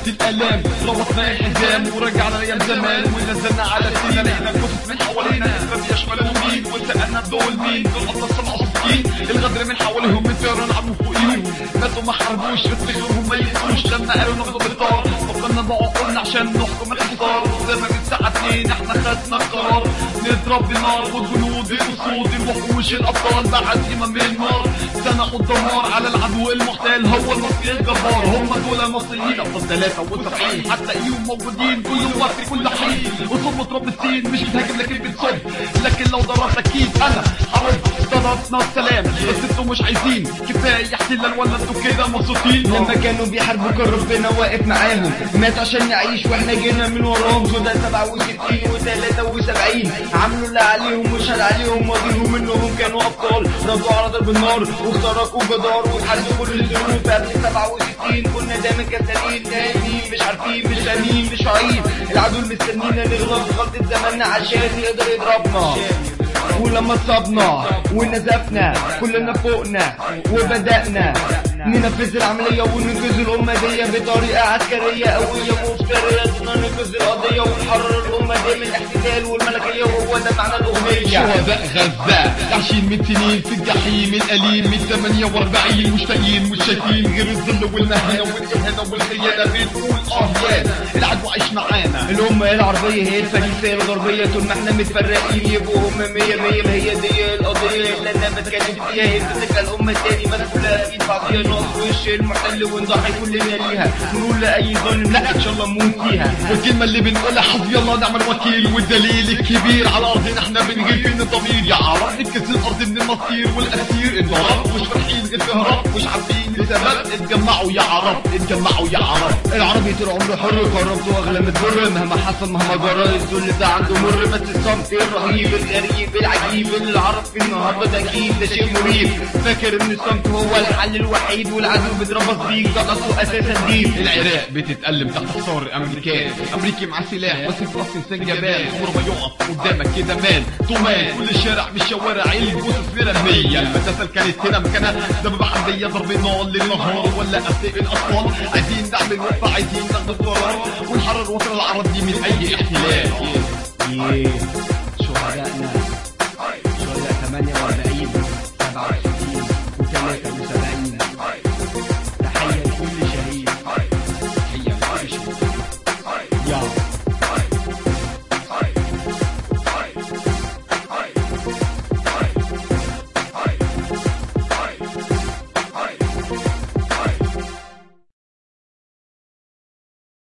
وقت الالام روطنا الحزام ورجعنا لايام زمان ونزلنا على السنة لقينا جثث من حوالينا الاسباب يشملوا مين وسالنا دول مين دول اصلا سبعة وستين الغدر من حواليهم من طيران عملوا فوقيهم ماتوا ما حاربوش افتكرهم ما يقتلوش لما قالوا ناخد بالطار فكرنا بعقولنا عشان نحكم الحصار زي ما من الساعة اتنين احنا خدنا القرار نضرب بالنار والجنود الاسود الوحوش الابطال بعد يما من النار سنقوا الدمار على العدو المحتال هو المصري الجبار هم دول المصريين افضل ثلاثة وسبعين هتلاقيهم موجودين كل وقت كل حين وصوب رب السين مش بتهاجم لكن بتصب لكن لو ضربت اكيد انا هرد ضربنا السلام بس انتوا مش عايزين كفايه احتلال ولا انتوا كده مبسوطين لما كانوا بيحاربوا كان ربنا واقف معاهم مات عشان نعيش واحنا جينا من وراهم سودا 67 و73 عملوا اللي عليهم وشهد عليهم واضحوا منهم كانوا ابطال ردوا على ضرب النار واخترقوا جدار وحلوا كل الظروف قبل 67 كنا دايما كسلانين نايمين مش عارفين مش فاهمين مش واعيين العدو مستنينا نغلط غلطة زماننا عشان يقدر يضربنا ولما اتصابنا ونزفنا كلنا فوقنا وبدأنا ننفذ العملية وننقذ الأمة دي بطريقة عسكرية قوية مفترية قدرنا ننقذ القضية ونحرر الأمة دي من الاحتلال والملكية وهو ده معنى الأغنية شهداء غزة عايشين من سنين في الجحيم الأليم من 48 مشتاقين مش شايفين غير الذل والمهانة والإهانة والخيانة بنقول آه يا العدو عايش معانا الأمة العربية هي الفريسة الغربية طول ما احنا متفرقين يبقوا هم مية مية ما هي دي القضية اللي أنا بتكلم فيها هي بتبقى الأمة تاني مسؤولة في بعضيها نقف وش المحتل ونضحي كلنا ليها نقول لأي ظالم لا إن شاء الله نموت فيها والكلمة اللي بنقولها حسبي الله نعم الوكيل والدليل الكبير على أرضنا احنا بنغير فين الضمير يا عرب نبكس الأرض من المصير والأسير انضرب مش فرحين غير تهرب مش عارفين السبب اتجمعوا يا عرب اتجمعوا يا عرب العربي طول عمره حر قربته اغلى من الضر مهما حصل مهما جرى الذل ده عنده مر بس الصمت الرهيب الغريب العجيب اللي العرب في النهارده ده اكيد ده شيء مريب فاكر ان الصمت هو الحل الوحيد والعدو بيتربص بيك ده اصله اساسا دين العراق بتتألم تحت حصار الأمريكان أمريكي مع سلاح بس فلسطين سجن جبال عمره ما يقف قدامك كده مان طومان كل شارع من الشوارع الجثث مرمية المدرسة كانت هنا مكانها سبب عملية ضرب نار للنهار ولا أسئلة الأطفال عايزين نعمل وقفة عايزين ناخد القرار ونحرر وطن العرب دي من أي احتلال يه شهدائنا